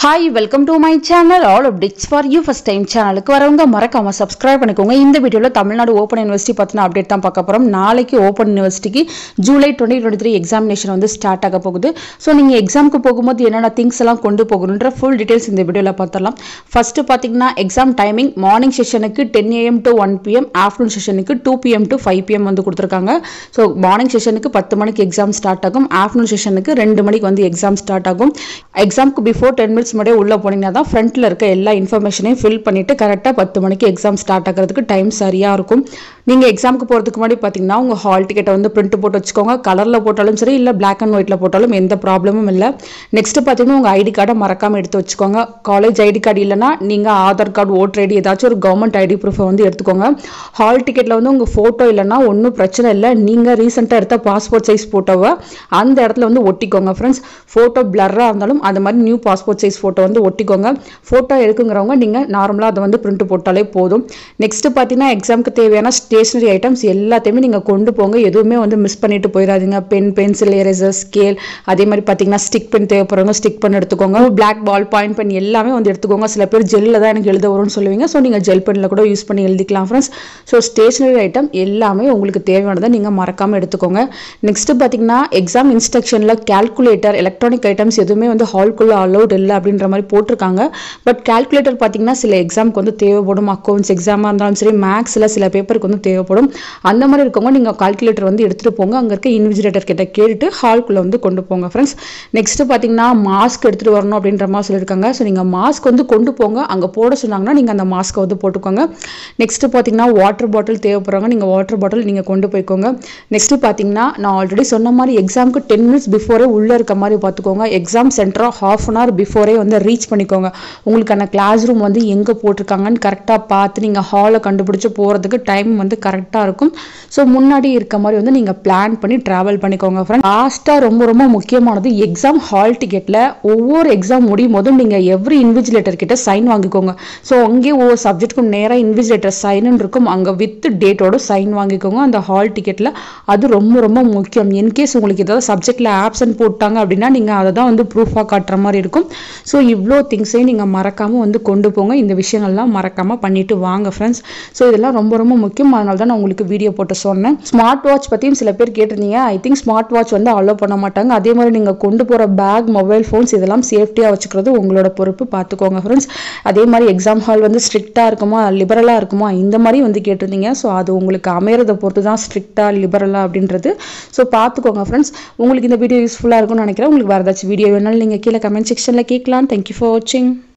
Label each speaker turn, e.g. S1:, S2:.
S1: hi welcome to my channel all updates for you first time சேனலுக்கு வரவங்க மறக்காம subscribe பண்ணிக்கோங்க இந்த வீடியோவில் தமிழ்நாடு ஓப்பன் யூனிவர்சிட்டி பற்றின அப்டேட் தான் பார்க்க போகிறோம் நாளைக்கு ஓப்பன் யூனிவர்சிட்டிக்கு July twenty twenty three examination வந்து ஸ்டார்ட் ஆக போகுது ஸோ நீங்கள் எக்ஸாமுக்கு போகும்போது என்னென்ன திங்ஸ் எல்லாம் கொண்டு போகணுன்ற ஃபுல் டீட்டெயில்ஸ் இந்த வீடியோவில் பார்த்துடலாம் ஃபஸ்ட்டு பார்த்தீங்கன்னா எக்ஸாம் டைமிங் மார்னிங் செஷனுக்கு ten AM to one PM afternoon செஷனுக்கு two PM to five PM வந்து கொடுத்துருக்காங்க ஸோ மார்னிங் செஷனுக்கு பத்து மணிக்கு எக்ஸாம் ஸ்டார்ட் ஆகும் ஆஃப்டர்நூன் செஷனுக்கு ரெண்டு மணிக்கு வந்து எக்ஸாம் ஸ்டார்ட் ஆகும் எக்ஸாமுக்கு பிஃபோர் டென் மினிட்ஸ் முன்னாடியே உள்ளே போனீங்கன்னா தான் ஃப்ரண்ட்டில் இருக்க எல்லா இன்ஃபர்மேஷனையும் ஃபில் பண்ணிவிட்டு கரெக்டாக பத்து மணிக்கு எக்ஸாம் ஸ்டார்ட் ஆகிறதுக்கு டைம் சரியாக இருக்கும் நீங்கள் எக்ஸாமுக்கு போகிறதுக்கு முன்னாடி பார்த்தீங்கன்னா உங்கள் ஹால் டிக்கெட்டை வந்து பிரிண்ட் போட்டு வச்சுக்கோங்க கலரில் போட்டாலும் சரி இல்லை பிளாக் அண்ட் ஒயிட்டில் போட்டாலும் எந்த ப்ராப்ளமும் இல்லை நெக்ஸ்ட் பார்த்தீங்கன்னா உங்கள் ஐடி கார்டை மறக்காமல் எடுத்து வச்சுக்கோங்க காலேஜ் ஐடி கார்டு இல்லைனா நீங்கள் ஆதார் கார்டு ஓட்டர் ஐடி ஏதாச்சும் ஒரு கவர்மெண்ட் ஐடி ப்ரூஃபை வந்து எடுத்துக்கோங்க ஹால் டிக்கெட்டில் வந்து உங்கள் ஃபோட்டோ இல்லைனா ஒன்றும் பிரச்சனை இல்லை நீங்கள் ரீசெண்டாக எடுத்த பாஸ்போர்ட் சைஸ் ஃபோட்டோவை அந்த இடத்துல வந்து ஒட்டிக்கோங்க ஃப்ரெண்ட்ஸ் ஃபோட்டோ பிளர்ராக இருந்தாலும் அது மாதிரி நியூ பாஸ்போர்ட் சைஸ் ஃபோட்டோ வந்து ஒட்டிக்கோங்க ஃபோட்டோ எடுக்குங்கிறவங்க நீங்கள் நார்மலாக அதை வந்து பிரிண்ட் போட்டாலே போதும் நெக்ஸ்ட் பார்த்தீங்கன்னா எக்ஸாமுக்கு தேவையான ஸ்டேஷ்னரி ஐட்டம்ஸ் எல்லாத்தையுமே நீங்கள் கொண்டு போங்க எதுவுமே வந்து மிஸ் பண்ணிட்டு போயிடாதீங்க பென் பென்சில் எரேசர் ஸ்கேல் அதே மாதிரி பார்த்தீங்கன்னா ஸ்டிக் பென் தேவைப்படுறவங்க ஸ்டிக் பென் எடுத்துக்கோங்க பிளாக் பால் பாயிண்ட் பென் எல்லாமே வந்து எடுத்துக்கோங்க சில பேர் ஜெல்லில் தான் எனக்கு எழுத வரும்னு சொல்லுவீங்க ஸோ நீங்கள் ஜெல் பெனில் கூட யூஸ் பண்ணி எழுதிக்கலாம் ஃப்ரெண்ட்ஸ் ஸோ ஸ்டேஷ்னரி ஐட்டம் எல்லாமே உங்களுக்கு தேவையானதை நீங்கள் மறக்காமல் எடுத்துக்கோங்க நெக்ஸ்ட் பார்த்தீங்கன்னா எக்ஸாம் இன்ஸ்ட்ரக்ஷனில் கால்குலேட்டர் எலக்ட்ரானிக் ஐட்டம்ஸ் எதுவுமே வந்து ஹால்குள்ளே அலௌட் இல்லை அப்படின்ற மாதிரி போட்டிருக்காங்க பட் கால்குலேட்டர் பார்த்தீங்கன்னா சில எக்ஸாமுக்கு வந்து தேவைப்படும் அக்கௌண்ட்ஸ் எக்ஸாமாக இருந்தாலும் சரி மேக்ஸில் சில பேப்பருக்கு வந்து தேவைப்படும் அந்த மாதிரி இருக்கவங்க நீங்கள் கால்குலேட்டர் வந்து எடுத்துகிட்டு போங்க அங்கே இருக்க இன்விஜிலேட்டர் கிட்ட கேட்டுட்டு ஹால்குள்ளே வந்து கொண்டு போங்க ஃப்ரெண்ட்ஸ் நெக்ஸ்ட் பார்த்தீங்கன்னா மாஸ்க் எடுத்துகிட்டு வரணும் அப்படின்ற மாதிரி சொல்லியிருக்காங்க ஸோ நீங்கள் மாஸ்க் வந்து கொண்டு போங்க அங்கே போட சொன்னாங்கன்னா நீங்கள் அந்த மாஸ்க்கை வந்து போட்டுக்கோங்க நெக்ஸ்ட் பார்த்தீங்கன்னா வாட்டர் பாட்டில் தேவைப்படுறாங்க நீங்கள் வாட்டர் பாட்டில் நீங்கள் கொண்டு போய்க்கோங்க நெக்ஸ்ட் பார்த்தீங்கன்னா நான் ஆல்ரெடி சொன்ன மாதிரி எக்ஸாமுக்கு டென் மினிட்ஸ் பிஃபோரே உள்ளே இருக்க மாதிரி பார்த்துக்கோங்க எக்ஸாம் சென்டராக ஹாஃப் அன் ஹவர் பிஃபோரே வந்து ரீச் பண்ணிக்கோங்க உங்களுக்கான கிளாஸ் ரூம் வந்து எங்கே போட்டிருக்காங்கன்னு கரெக்டாக பார்த்து நீங்கள் ஹாலை கண்டுபிடிச்சி போகிறதுக்கு டைம் வந்து கரெக்டாக இருக்கும் ஸோ முன்னாடி இருக்க மாதிரி வந்து நீங்கள் பிளான் பண்ணி ட்ராவல் பண்ணிக்கோங்க ஃப்ரெண்ட் லாஸ்ட்டாக ரொம்ப ரொம்ப முக்கியமானது எக்ஸாம் ஹால் டிக்கெட்டில் ஒவ்வொரு எக்ஸாம் முடியும் போதும் நீங்கள் எவ்ரி இன்விஜிலேட்டர் கிட்ட சைன் வாங்கிக்கோங்க ஸோ அங்கேயே ஒவ்வொரு சப்ஜெக்ட்டுக்கும் நேராக இன்விஜிலேட்டர் சைனுன்னு இருக்கும் அங்கே வித் டேட்டோட சைன் வாங்கிக்கோங்க அந்த ஹால் டிக்கெட்டில் அது ரொம்ப ரொம்ப முக்கியம் இன்கேஸ் உங்களுக்கு ஏதாவது சப்ஜெக்டில் ஆப்சன்ட் போட்டாங்க அப்படின்னா நீங்கள் அதை தான் வந்து ப்ரூஃபாக காட்டுற மாதிரி இருக்கும் ஸோ இவ்வளோ திங்ஸையும் நீங்கள் மறக்காமல் வந்து கொண்டு போங்க இந்த விஷயங்கள்லாம் மறக்காமல் பண்ணிட்டு வாங்க ஃப்ரெண்ட்ஸ் ஸோ இதெல்லாம் ரொம்ப ரொம்ப முக்கியம் அதனால தான் நான் உங்களுக்கு வீடியோ போட்டு சொன்னேன் ஸ்மார்ட் வாட்ச் பற்றியும் சில பேர் கேட்டிருந்தீங்க ஐ திங்க் ஸ்மார்ட் வாட்ச் வந்து அலோவ் பண்ண மாட்டாங்க அதே மாதிரி நீங்கள் கொண்டு போகிற பேக் மொபைல் ஃபோன்ஸ் இதெல்லாம் சேஃப்டியாக வச்சுக்கிறது உங்களோட பொறுப்பு பார்த்துக்கோங்க ஃப்ரெண்ட்ஸ் அதே மாதிரி எக்ஸாம் ஹால் வந்து ஸ்ட்ரிக்டாக இருக்குமா லிபரலாக இருக்குமா இந்த மாதிரி வந்து கேட்டிருந்தீங்க ஸோ அது உங்களுக்கு அமையறதை பொறுத்து தான் ஸ்ட்ரிக்டாக லிபரலாக அப்படின்றது ஸோ பார்த்துக்கோங்க ஃப்ரெண்ட்ஸ் உங்களுக்கு இந்த வீடியோ யூஸ்ஃபுல்லாக இருக்கும்னு நினைக்கிறேன் உங்களுக்கு வேறு ஏதாச்சும் வீடியோ வேணாலும் நீங்கள் கீழே கமெண்ட் செக்ஷனில் கேட்கலாம் தேங்க்யூ ஃபார் வாட்சிங்